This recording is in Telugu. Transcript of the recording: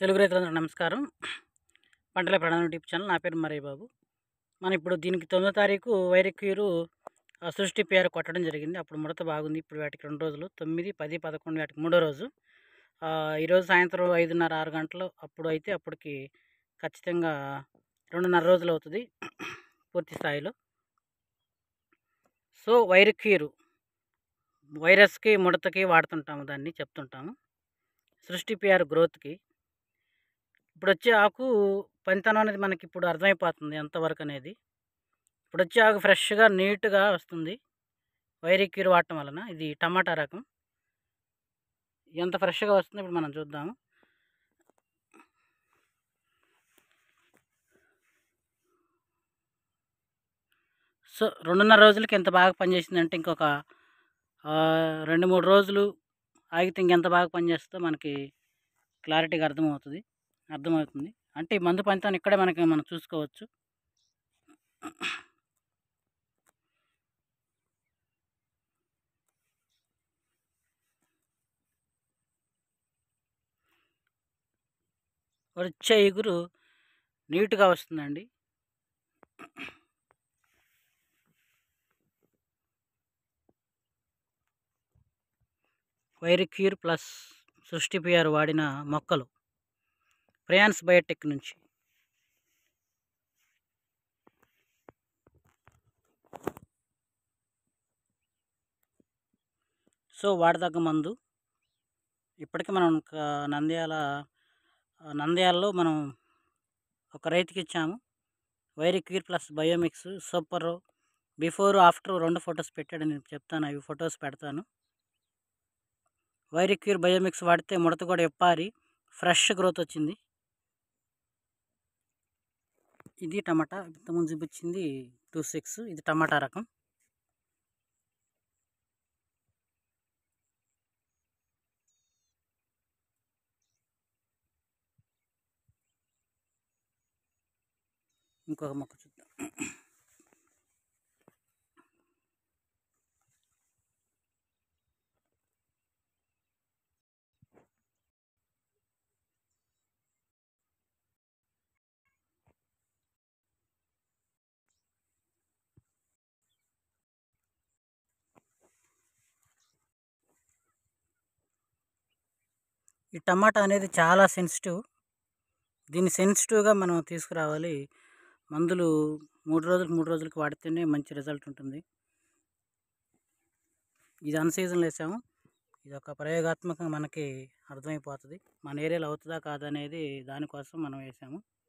తెలుగు రైతులందరూ నమస్కారం పంటల ప్రధాన యూట్యూబ్ ఛానల్ నా పేరు మరయ్య బాబు మనం ఇప్పుడు దీనికి తొమ్మిదో తారీఖు వైరక్యూరు ఆ, సృష్టి పేరు కొట్టడం జరిగింది అప్పుడు ముడత బాగుంది ఇప్పుడు వాటికి రెండు రోజులు తొమ్మిది పది పదకొండు వాటికి మూడో రోజు ఆ, ఈరోజు సాయంత్రం ఐదున్నర ఆరు గంటలు అప్పుడు అయితే అప్పటికి ఖచ్చితంగా రెండున్నర రోజులు అవుతుంది పూర్తి స్థాయిలో సో వైరక్యూరు వైరస్కి ముడతకి వాడుతుంటాము దాన్ని చెప్తుంటాము సృష్టి పిఆర్ గ్రోత్కి ఇప్పుడు వచ్చే ఆకు పనితనం అనేది మనకి ఇప్పుడు అర్థమైపోతుంది ఎంతవరకు అనేది ఇప్పుడు వచ్చే ఆకు ఫ్రెష్గా నీట్గా వస్తుంది వైరిక్యూర్ వాడటం వలన ఇది టమాటా రకం ఎంత ఫ్రెష్గా వస్తుందో ఇప్పుడు మనం చూద్దాము సో రెండున్నర రోజులకి ఎంత బాగా పనిచేసిందంటే ఇంకొక ఆ, రెండు మూడు రోజులు ఆగితే ఇంకెంత బాగా పనిచేస్తుందో మనకి క్లారిటీగా అర్థమవుతుంది అర్థమవుతుంది అంటే ఈ మందు పనితనం ఇక్కడే మనకి మనం చూసుకోవచ్చు వచ్చే ఎగురు నీట్గా వస్తుందండి వైరిక్యూర్ ప్లస్ సృష్టి పిఆర్ వాడిన మొక్కలు ప్రయాన్స్ బయోటెక్ నుంచి సో వాడదగ్గ మందు ఇప్పటికీ మనం ఒక నంద్యాల ఆ, నంద్యాలలో మనం ఒక రైతుకి ఇచ్చాము Viricure plus Biomix super before after రెండు ఫొటోస్ పెట్టాడు నేను చెప్తాను అవి ఫొటోస్ పెడతాను వైరిక్యూర్ బయోమిక్స్ వాడితే ముడత కూడా ఎప్పారి ఫ్రెష్ గ్రోత్ వచ్చింది ఇది టమాటా ఇంతకుముందు చూపించింది టూ సిక్స్ ఇది టమాటా రకం ఇంకొక మొక్క చూద్దాం ఈ టమాటా అనేది చాలా సెన్సిటివ్ దీన్ని సెన్సిటివ్గా మనం తీసుకురావాలి మందులు మూడు రోజులకు మూడు రోజులకు వాడితేనే మంచి రిజల్ట్ ఉంటుంది ఇది అన్ సీజన్లో వేసాము ఇది ఒక ప్రయోగాత్మకంగా మనకి అర్థమైపోతుంది మన ఏరియాలో అవుతుందా కాదా అనేది దానికోసం మనం వేసాము